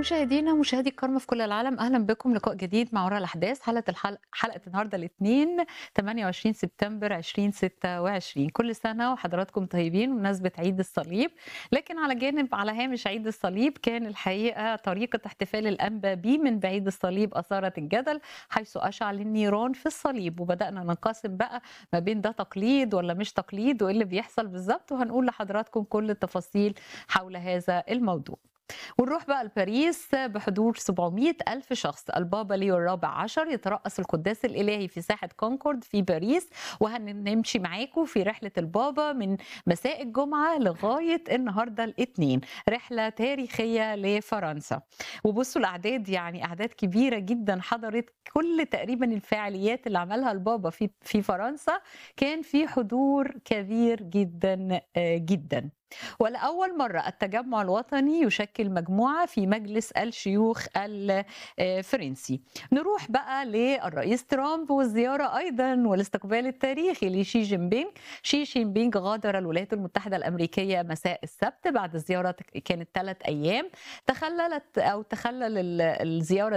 مشاهدينا مشاهدي الكرام في كل العالم اهلا بكم لقاء جديد مع وراء الاحداث حلقه الحلقه حلقه النهارده الاثنين 28 سبتمبر 2026 كل سنه وحضراتكم طيبين بمناسبه عيد الصليب لكن على جانب على هامش عيد الصليب كان الحقيقه طريقه احتفال الانبا بيه من بعيد الصليب اثارت الجدل حيث اشعل النيران في الصليب وبدانا ننقسم بقى ما بين ده تقليد ولا مش تقليد وايه اللي بيحصل بالظبط وهنقول لحضراتكم كل التفاصيل حول هذا الموضوع ونروح بقى لباريس بحضور 700 ألف شخص البابا ليو الرابع عشر يترأس القداس الإلهي في ساحة كونكورد في باريس وهنمشي معاكم في رحلة البابا من مساء الجمعة لغاية النهاردة الاثنين رحلة تاريخية لفرنسا وبصوا الأعداد يعني أعداد كبيرة جدا حضرت كل تقريبا الفعاليات اللي عملها البابا في في فرنسا كان في حضور كبير جدا جدا ولأول مرة التجمع الوطني يشكل مجموعة في مجلس الشيوخ الفرنسي نروح بقى للرئيس ترامب والزيارة أيضا والاستقبال التاريخي لشي جين بينج شي جين بينج غادر الولايات المتحدة الأمريكية مساء السبت بعد الزيارة كانت ثلاث أيام تخللت أو تخلل الزيارة